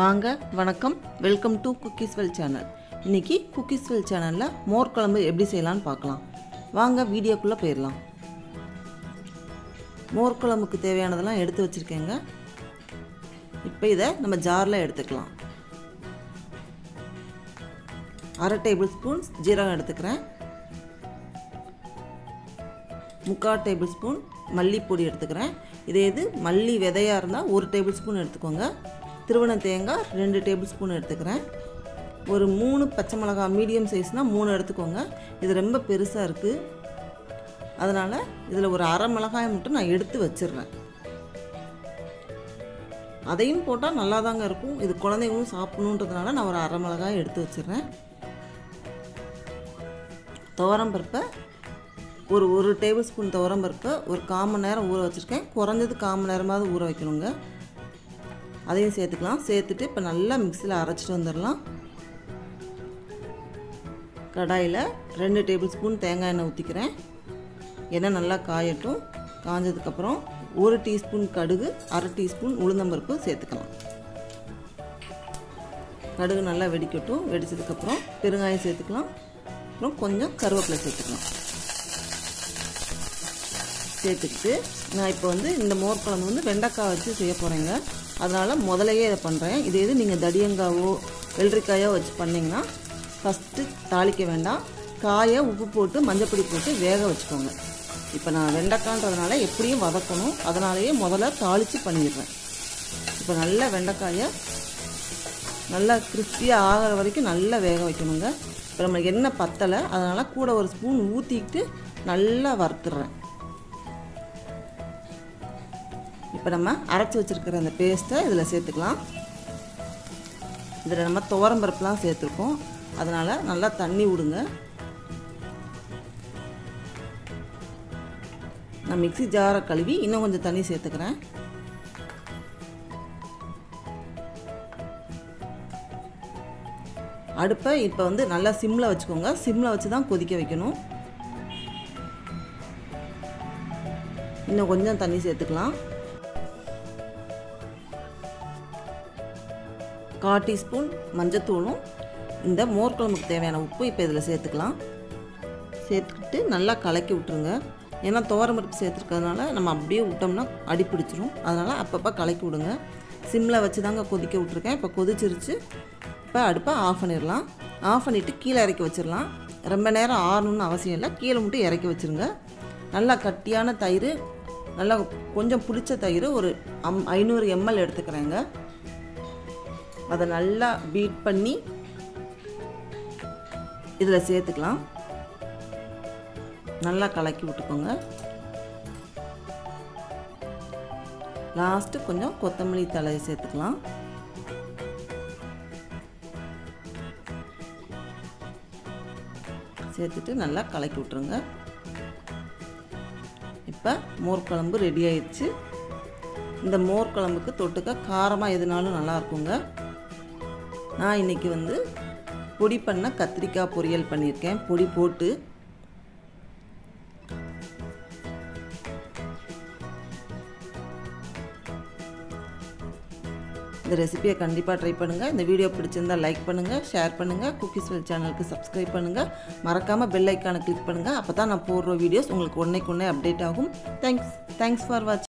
வாங்க வணக்கம் welcome to cookies well channel இன்னைக்கு குக்கீஸ் வெல் சேனலில் மோர் குழம்பு எப்படி செய்யலாம்னு பார்க்கலாம் வாங்க வீடியோக்குள்ளே போயிடலாம் மோர் குழம்புக்கு தேவையானதெல்லாம் எடுத்து வச்சுருக்கேங்க இப்போ இதை நம்ம ஜாரில் எடுத்துக்கலாம் அரை டேபிள் ஸ்பூன் ஜீரகம் எடுத்துக்கிறேன் முக்கால் டேபிள் ஸ்பூன் மல்லிப்பொடி எடுத்துக்கிறேன் இதே இது மல்லி விதையாக இருந்தால் ஒரு டேபிள் ஸ்பூன் எடுத்துக்கோங்க திருவண்ண தேங்காய் ரெண்டு டேபிள் ஸ்பூன் எடுத்துக்கிறேன் ஒரு மூணு பச்சை மிளகாய் மீடியம் சைஸ்னால் மூணு எடுத்துக்கோங்க இது ரொம்ப பெருசாக இருக்குது அதனால் இதில் ஒரு அரை மிளகாயை மட்டும் நான் எடுத்து வச்சிடுறேன் அதையும் போட்டால் நல்லா தாங்க இருக்கும் இது குழந்தைங்களும் சாப்பிடணுன்றதுனால நான் ஒரு அரை மிளகாய் எடுத்து வச்சிடுறேன் துவரம் பருப்பை ஒரு ஒரு டேபிள் ஸ்பூன் துவரம் பருப்பை ஒரு கால் மணி நேரம் ஊற வச்சுருக்கேன் குறைஞ்சது கால் மணி நேரமாவது ஊற வைக்கணுங்க அதையும் சேர்த்துக்கலாம் சேர்த்துட்டு இப்போ நல்லா மிக்சியில் அரைச்சிட்டு வந்துடலாம் கடாயில் ரெண்டு டேபிள் ஸ்பூன் தேங்காய் எண்ணெய் ஊற்றிக்கிறேன் எண்ணெய் நல்லா காயட்டும் காஞ்சதுக்கப்புறம் ஒரு டீஸ்பூன் கடுகு அரை டீஸ்பூன் உளுந்தம்பருப்பு சேர்த்துக்கலாம் கடுகு நல்லா வெடிக்கட்டும் வெடிச்சதுக்கப்புறம் பெருங்காயம் சேர்த்துக்கலாம் அப்புறம் கொஞ்சம் கருவேப்பிலை சேர்த்துக்கலாம் சேர்த்துக்கிட்டு நான் இப்போ வந்து இந்த மோர் குழம்பு வந்து வெண்டைக்காய் வச்சு செய்ய போகிறேங்க அதனால் முதலையே இதை பண்ணுறேன் இதே இது நீங்கள் தடியங்காவோ வெள்ளரிக்காயோ வச்சு பண்ணிங்கன்னா ஃபஸ்ட்டு தாளிக்க வேண்டாம் காயை உப்பு போட்டு மஞ்சப்பொடி போட்டு வேக வச்சுக்கோங்க இப்போ நான் வெண்டைக்கான்றதுனால எப்படியும் வதக்கணும் அதனாலேயே முதல்ல தாளித்து பண்ணிடுறேன் இப்போ நல்லா வெண்டைக்காயை நல்லா கிறிஸ்பியாக ஆகிற வரைக்கும் நல்லா வேக வைக்கணுங்க இப்போ நம்மளுக்கு எண்ணெய் பத்தலை அதனால் கூட ஒரு ஸ்பூன் ஊற்றிக்கிட்டு நல்லா வறுத்துடுறேன் இப்போ நம்ம அரைச்சி வச்சுருக்கிற அந்த பேஸ்ட்டை இதில் சேர்த்துக்கலாம் இதில் நம்ம துவரம் பருப்புலாம் சேர்த்துருக்கோம் அதனால் நல்லா தண்ணி விடுங்க நான் மிக்சி ஜாரை கழுவி இன்னும் கொஞ்சம் தண்ணி சேர்த்துக்கிறேன் அடுப்பை இப்போ வந்து நல்லா சிம்மில் வச்சுக்கோங்க சிம்மில் வச்சு தான் கொதிக்க வைக்கணும் இன்னும் கொஞ்சம் தண்ணி சேர்த்துக்கலாம் கால் டீஸ்பூன் மஞ்சத்தூளும் இந்த மோர் குழம்புக்கு தேவையான உப்பு இப்போ இதில் சேர்த்துக்கலாம் சேர்த்துக்கிட்டு நல்லா கலக்கி விட்ருங்க ஏன்னா துவரம்பருப்பு சேர்த்துருக்கிறதுனால நம்ம அப்படியே விட்டோம்னா அடி பிடிச்சிரும் அதனால் அப்பப்போ கலக்கி விடுங்க சிம்மில் வச்சு தாங்க கொதிக்க விட்ருக்கேன் இப்போ கொதிச்சிருச்சு இப்போ அடுப்பை ஆஃப் பண்ணிடலாம் ஆஃப் பண்ணிவிட்டு கீழே இறக்கி வச்சிடலாம் ரொம்ப நேரம் ஆறணும்னு அவசியம் இல்லை கீழே மட்டும் இறக்கி வச்சுருங்க நல்லா கட்டியான தயிர் நல்லா கொஞ்சம் பிடிச்ச தயிர் ஒரு அம் ஐநூறு எம்எல் எடுத்துக்கிறேங்க அதை நல்லா பீட் பண்ணி இதில் சேர்த்துக்கலாம் நல்லா கலக்கி விட்டுக்கோங்க லாஸ்ட்டு கொஞ்சம் கொத்தமல்லி தழையை சேர்த்துக்கலாம் சேர்த்துட்டு நல்லா கலக்கி விட்ருங்க இப்போ மோர் குழம்பு ரெடி ஆயிடுச்சு இந்த மோர் குழம்புக்கு தொட்டுக்க காரமாக எதுனாலும் நல்லா இருக்குங்க நான் இன்றைக்கி வந்து பொடி பண்ண கத்திரிக்காய் பொரியல் பண்ணியிருக்கேன் பொடி போட்டு இந்த ரெசிபியை கண்டிப்பாக ட்ரை பண்ணுங்கள் இந்த வீடியோ பிடிச்சிருந்தால் லைக் பண்ணுங்கள் ஷேர் பண்ணுங்கள் குக்கீஸ் வெல் சேனலுக்கு சப்ஸ்கிரைப் பண்ணுங்கள் மறக்காமல் பெல் ஐக்கானை கிளிக் பண்ணுங்கள் அப்போ தான் நான் போடுற வீடியோஸ் உங்களுக்கு ஒன்றைக்கு ஒன்றே அப்டேட் ஆகும் தேங்க்ஸ் தேங்க்ஸ் ஃபார் வாட்சிங்